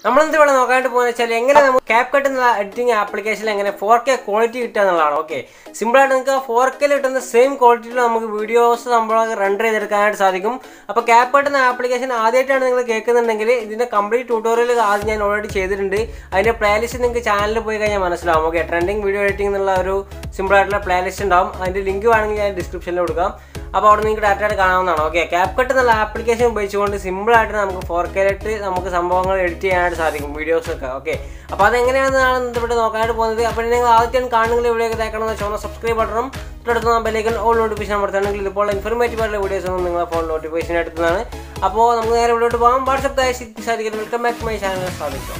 നമ്മളെന്ത് ഇവിടെ നോക്കാനായിട്ട് പോകുന്നത് വെച്ചാൽ എങ്ങനെ നമുക്ക് ക്യാപ് കട്ട് എന്നുള്ള എഡിറ്റിംഗ് ആപ്ലിക്കേഷനിൽ എങ്ങനെ ഫോർ കെ ക്വാളിറ്റി കിട്ടുക എന്നുള്ളതാണ് ഓക്കെ സിമ്പിളായിട്ട് നിങ്ങൾക്ക് ഫോർ കെയിൽ കിട്ടുന്ന സെയിം ക്വാളിറ്റിയിൽ നമുക്ക് വീഡിയോസ് നമ്മളൊക്കെ റെൻഡർ ചെയ്തെടുക്കാനായിട്ട് സാധിക്കും അപ്പോൾ ക്യാപ് കട്ട് എന്ന ആപ്ലിക്കേഷൻ ആദ്യമായിട്ടാണ് നിങ്ങൾ കേൾക്കുന്നുണ്ടെങ്കിൽ ഇതിൻ്റെ കംപ്ലീറ്റ് ട്യൂട്ടോറിയൽ ആദ്യം ഞാൻ ഓൾറെഡി ചെയ്തിട്ടുണ്ട് അതിൻ്റെ പ്ലേലിസ്റ്റ് നിങ്ങൾക്ക് ചാനലിൽ പോയി കഴിഞ്ഞാൽ മനസ്സിലാവും ഓക്കെ ട്രെൻഡിങ് വീഡിയോ എഡിറ്റിംഗ് എന്നുള്ള ഒരു സിമ്പിൾ ആയിട്ടുള്ള പ്ലേലിസ്റ്റ് ഉണ്ടാവും അതിൻ്റെ ലിങ്ക് വേണമെങ്കിൽ ഞാൻ ഡിസ്ക്രിപ്ഷനിൽ കൊടുക്കാം അപ്പോൾ അവിടെ നിങ്ങൾക്ക് ഡയറക്റ്റ് ആയിട്ട് കാണാവുന്നതാണ് ഓക്കെ ക്യാപ് കട്ട് എന്നുള്ള ആപ്ലിക്കേഷൻ ഉപയോഗിച്ചുകൊണ്ട് സിമ്പിൾ ആയിട്ട് നമുക്ക് ഫോർ കെയിലിട്ട് നമുക്ക് സംഭവങ്ങൾ എഡിറ്റ് ചെയ്യാനായിട്ട് സാധിക്കും വീഡിയോസ് ഒക്കെ ഓക്കെ അപ്പോൾ അതെങ്ങനെയാണെന്നാണ് ഇവിടെ നോക്കാനായിട്ട് പോകുന്നത് അപ്പോൾ നിങ്ങൾ ആദ്യം കാണുന്നെങ്കിൽ ഇവിടെയൊക്കെ തേക്കണമെന്ന് വെച്ചാൽ സബ്സ്ക്രൈബ് ബട്ടണും തൊട്ടടുത്ത് ബെല്ലേക്കൻ ഓൾ നോട്ടിഫിക്കേഷൻ അമർത്തുകയാണെങ്കിൽ ഇതുപോലെ ഇൻഫർമേറ്റീവ് ആയിട്ടുള്ള വീഡിയോസ് ഒന്നും നിങ്ങളെ ഫോൺ നോട്ടിഫിക്കേഷൻ എടുക്കുന്നതാണ് അപ്പോൾ നമുക്ക് നേരെ ഇവിടോട്ട് പോകാം വാട്സപ്പ് സാധിക്കും welcome back to my channel സാധിക്കും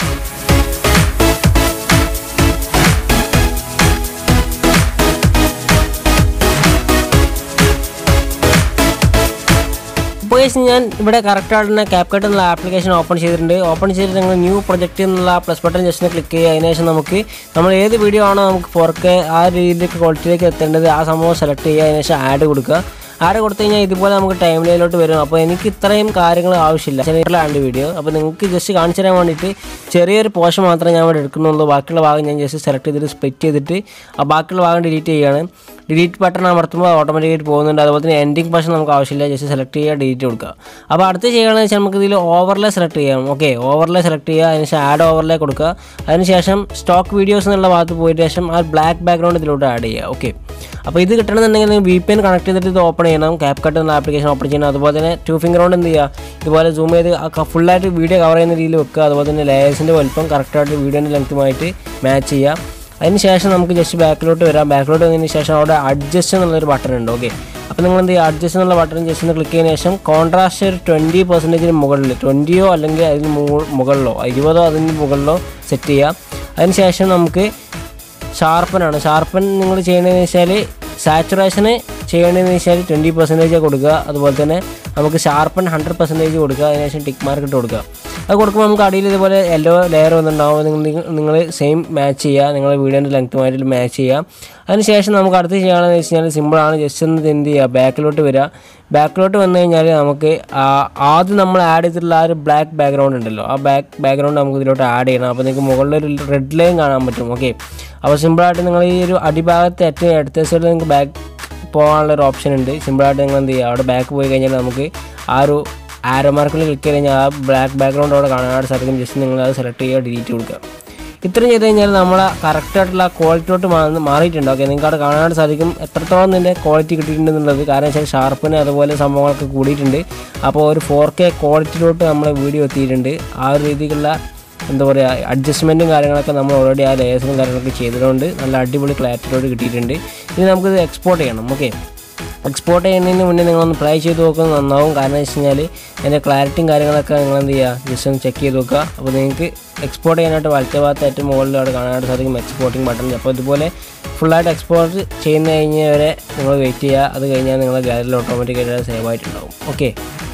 ഇപ്പോൾ guys ഞാൻ ഇവിടെ കറക്റ്റായിട്ട് തന്നെ ക്യാപ്കട്ട് എന്നുള്ള ആപ്ലിക്കേഷൻ ഓപ്പൺ ചെയ്തിട്ടുണ്ട് ഓപ്പൺ ചെയ്തിട്ട് നിങ്ങൾ ന്യൂ പ്രൊജക്റ്റ് എന്നുള്ള പ്ലസ് ബട്ടൺ ജസ്റ്റ് ക്ലിക്ക് ചെയ്യുക അതിനുശേഷം നമുക്ക് നമ്മൾ ഏത് വീഡിയോ ആണോ നമുക്ക് പുറക്കെ ആ രീതിയിലേക്ക് ക്വാളിറ്റിയിലേക്ക് എത്തേണ്ടത് ആ സംഭവം സെലക്ട് ചെയ്യുക അതിനുശേഷം ആഡ് കൊടുക്കുക ആഡ് കൊടുത്തു കഴിഞ്ഞാൽ ഇതുപോലെ നമുക്ക് ടൈം ലൈനിലോട്ട് വരും അപ്പോൾ എനിക്ക് ഇത്രയും കാര്യങ്ങൾ ആവശ്യമില്ല ചെറിയ വീഡിയോ അപ്പോൾ നിങ്ങൾക്ക് ജസ്റ്റ് കാണിച്ചു തരാൻ വേണ്ടിയിട്ട് ചെറിയൊരു പോർഷൻ മാത്രമേ ഞാൻ ഇവിടെ എടുക്കുന്നുള്ളൂ ബാക്കിയുള്ള ഭാഗം ഞാൻ ജസ്റ്റ് സെലക്ട് ചെയ്തിട്ട് സ്പ്ലിറ്റ് ചെയ്തിട്ട് ആ ബാക്കിയുള്ള ഭാഗം ഡിലീറ്റ് ചെയ്യുകയാണ് ഡിലീറ്റ് ബട്ടൺ അമർത്തുമ്പോൾ ഓട്ടോമാറ്റിക്കായിട്ട് പോകുന്നുണ്ട് അതുപോലെ തന്നെ എൻഡിങ് പോർഷൻ നമുക്ക് ആവശ്യമില്ല ജസ്റ്റ് സെലക്ട് ചെയ്യുക ഡിലീറ്റ് കൊടുക്കുക അപ്പോൾ അടുത്ത് ചെയ്യണമെന്ന് വെച്ചാൽ നമുക്ക് ഇതിൽ ഓവർലേ സെലക്ട് ചെയ്യാം ഓക്കെ ഓവർലേ സെലക്ട് ചെയ്യുക അതിനുശേഷം ആഡ് ഓവർലേ കൊടുക്കുക അതിനുശേഷം സ്റ്റോക്ക് വീഡിയോസ് എന്നുള്ള ഭാഗത്ത് പോയിട്ട് ശേഷം ആ ബ്ലാക്ക് ബാക്ക്ഗ്രൗണ്ട് ഇതിലോട്ട് ആഡ് ചെയ്യുക ഓക്കെ അപ്പോൾ ഇത് കിട്ടണമെന്നുണ്ടെങ്കിൽ നിങ്ങൾ വി പി എൻ കണക്ട് ചെയ്തിട്ട് ഇത് ഓപ്പൺ ചെയ്യണം ക്യാപ് കട്ട് എന്ന ആപ്ലിക്കേഷൻ ഓപ്പൺ ചെയ്യണം അതുപോലെ തന്നെ ടു ഫിംഗർ കൊണ്ട് എന്ത് ചെയ്യുക ഇതുപോലെ സൂം ചെയ്ത് ഫുള്ളായിട്ട് വീഡിയോ കവർ ചെയ്യുന്ന രീതിയിൽ വെക്കുക അതുപോലെ തന്നെ ലേയേഴ്സിൻ്റെ വലുപ്പം കറക്റ്റായിട്ട് വീഡിയോൻ്റെ ലെങ്ത്തുമായിട്ട് മാച്ച് ചെയ്യുക അതിന് ശേഷം നമുക്ക് ജസ്റ്റ് ബാക്കിലോട്ട് വരാം ബാക്കിലോട്ട് വന്നതിന് ശേഷം അവിടെ അഡ്ജസ്റ്റ് എന്നുള്ളൊരു ബട്ടൺ ഉണ്ട് ഓക്കെ അപ്പോൾ നിങ്ങൾ എന്ത് ചെയ്യുക അഡ്ജസ്റ്റ് എന്നുള്ള ബട്ടൺ ജസ്റ്റ് ഒന്ന് ക്ലിക്ക് ചെയ്തതിന് ശേഷം കോൺട്രാസ്റ്റ് ഒരു ട്വൻറ്റി പെർസെൻറ്റേജിന് മുകളിൽ ട്വൻറ്റിയോ അല്ലെങ്കിൽ അതിന് മുകളിലോ ഇരുപതോ അതിന് മുകളിലോ സെറ്റ് ചെയ്യുക അതിന് ശേഷം നമുക്ക് ഷാർപ്പനാണ് ഷാർപ്പൻ നിങ്ങൾ ചെയ്യണമെന്ന് വെച്ചാൽ സാച്ചുറേഷന് ചെയ്യണമെന്ന് വെച്ചാൽ ട്വൻറ്റി പെർസെൻറ്റേജ് കൊടുക്കുക അതുപോലെ തന്നെ നമുക്ക് ഷാർപ്പൻ ഹൺഡ്രഡ് പെർസെൻറ്റേജ് കൊടുക്കുക അതിനുശേഷം ടിക്ക് മാർക്ക് ഇട്ട് കൊടുക്കുക അത് കൊടുക്കുമ്പോൾ നമുക്ക് അടിയിൽ ഇതുപോലെ യെല്ലോ ലെയർ വന്നിട്ടുണ്ടാവും നിങ്ങൾ നിങ്ങൾ സെയിം മാച്ച് ചെയ്യുക നിങ്ങളുടെ വീഡിയോൻ്റെ ലെങ്ത്തുമായിട്ട് മാച്ച് ചെയ്യുക അതിനുശേഷം നമുക്ക് അടുത്ത് ചെയ്യുകയാണെന്ന് വെച്ച് കഴിഞ്ഞാൽ സിമ്പിളാണ് ജസ്റ്റ് ഒന്ന് എന്ത് ചെയ്യുക ബാക്കിലോട്ട് വരിക ബാക്കിലോട്ട് വന്നു കഴിഞ്ഞാൽ നമുക്ക് ആദ്യം നമ്മൾ ആഡ് ചെയ്തിട്ടുള്ള ആ ഒരു ബ്ലാക്ക് ബാക്ക്ഗ്രൗണ്ട് ഉണ്ടല്ലോ ആ ബാക്ക് ബാക്ക്ഗ്രൗണ്ട് നമുക്ക് ഇതിലോട്ട് ആഡ് ചെയ്യണം അപ്പോൾ നിങ്ങൾക്ക് മുകളിൽ ഒരു റെഡ് ലൈൻ കാണാൻ പറ്റും ഓക്കെ അപ്പോൾ സിമ്പിളായിട്ട് നിങ്ങൾ ഈ ഒരു അടിഭാഗത്ത് ഏറ്റവും അടുത്ത സൈഡിൽ നിങ്ങൾക്ക് ബാക്ക് പോകാനുള്ള ഒരു ഓപ്ഷൻ ഉണ്ട് സിമ്പിളായിട്ട് നിങ്ങൾ എന്ത് ചെയ്യുക അവിടെ ബാക്ക് പോയി കഴിഞ്ഞാൽ നമുക്ക് ആ ഒരു ആരോ മാർക്കിൽ ക്ലിക്ക് ചെയ്ത് കഴിഞ്ഞാൽ ആ ബ്ലാക്ക് ബാക്ക്ഗ്രൗണ്ട് അവിടെ കാണാനായിട്ട് സാധിക്കും ജസ്റ്റ് നിങ്ങൾ അത് സെലക്ട് ചെയ്യുക ഡിലീറ്റ് കൊടുക്കുക ഇത്രയും ചെയ്ത് കഴിഞ്ഞാൽ നമ്മളെ കറക്റ്റായിട്ടുള്ള ക്വാളിറ്റിയോട്ട് മാറിയിട്ടുണ്ട് ഓക്കെ നിങ്ങൾക്ക് അവിടെ കാണാനായിട്ട് സാധിക്കും എത്രത്തോളം നിൻ്റെ ക്വാളിറ്റി കിട്ടിയിട്ടുണ്ടെന്നുള്ളത് കാരണം വെച്ചാൽ ഷാർപ്പിന് അതുപോലെ സംഭവങ്ങളൊക്കെ കൂടിയിട്ടുണ്ട് അപ്പോൾ ഒരു ഫോർ കെ ക്വാളിറ്റിയിലോട്ട് നമ്മളെ വീഡിയോ എത്തിയിട്ടുണ്ട് ആ ഒരു രീതിയിലുള്ള എന്താ പറയുക അഡ്ജസ്റ്റ്മെൻറ്റും കാര്യങ്ങളൊക്കെ നമ്മൾ ഓൾറെഡി ആ ലേയേഴ്സും കാര്യങ്ങളൊക്കെ ചെയ്തതുകൊണ്ട് നല്ല അടിപൊളി ക്ലാരിറ്റിയോട് കിട്ടിയിട്ടുണ്ട് ഇനി നമുക്കിത് എക്സ്പോർട്ട് ചെയ്യണം ഓക്കെ എക്സ്പോർട്ട് ചെയ്യുന്നതിന് മുന്നേ നിങ്ങളൊന്ന് ട്രൈ ചെയ്ത് നോക്കുന്നത് നന്നാവും കാരണം വെച്ച് കഴിഞ്ഞാൽ അതിൻ്റെ ക്ലാരിറ്റിയും കാര്യങ്ങളൊക്കെ നിങ്ങൾ എന്ത് ചെയ്യുക ജസ്റ്റ് ഒന്ന് ചെക്ക് ചെയ്ത് നോക്കുക അപ്പോൾ നിങ്ങൾക്ക് എക്സ്പോർട്ട് ചെയ്യാനായിട്ട് വലത്തെ ഭാഗത്ത് ഏറ്റവും മുകളിൽ അവിടെ കാണാനായിട്ട് സാധിക്കും എക്സ്പോർട്ടിംഗ് ബട്ടൺ അപ്പോൾ ഇതുപോലെ ഫുള്ളായിട്ട് എക്സ്പോർട്ട് ചെയ്യുന്ന കഴിഞ്ഞ് വരെ നിങ്ങൾ വെയിറ്റ് ചെയ്യുക അത് കഴിഞ്ഞാൽ നിങ്ങളുടെ ഗാലറിയിൽ ഓട്ടോമാറ്റിക്കായിട്ട് സേവ് ആയിട്ടുണ്ടാവും ഓക്കെ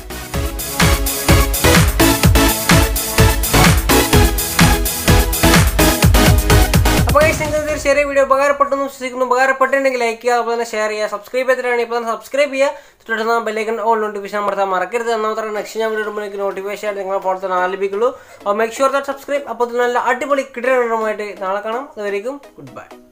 അപ്പോൾ guys, നിങ്ങൾക്ക് ഒരു ചെറിയ വീഡിയോ ഉപകാരപ്പെട്ടെന്ന് വിശ്വസിക്കുന്നു ഉപകാരപ്പെട്ടിട്ടുണ്ടെങ്കിൽ ലൈക്ക് ചെയ്യുക അതുപോലെ തന്നെ ഷെയർ ചെയ്യുക സബ്സ്ക്രൈബ് ചെയ്തിട്ടാണ് ഇപ്പോൾ തന്നെ സബ്സ്ക്രൈബ് ചെയ്യുക തുടർന്ന് ബെല്ലൈക്കൻ ഓൾ നോട്ടിഫിക്കേഷൻ അമർത്താൻ മറക്കരുത് എന്നാമത്തെ നെക്സ്റ്റ് ഞാൻ വീഡിയോ ഇടുമ്പോൾ നോട്ടിഫിക്കേഷൻ ആയിട്ട് നിങ്ങളെ ഫോൺ തന്നെ ആലപിക്കുള്ളൂ അപ്പോൾ മേക്ക് ഷുവർ ദാറ്റ് സബ്സ്ക്രൈബ് അപ്പോൾ നല്ല അടിപൊളി കിടലുമായിട്ട് നാളെ കാണാം അതുവരേക്കും ഗുഡ് ബൈ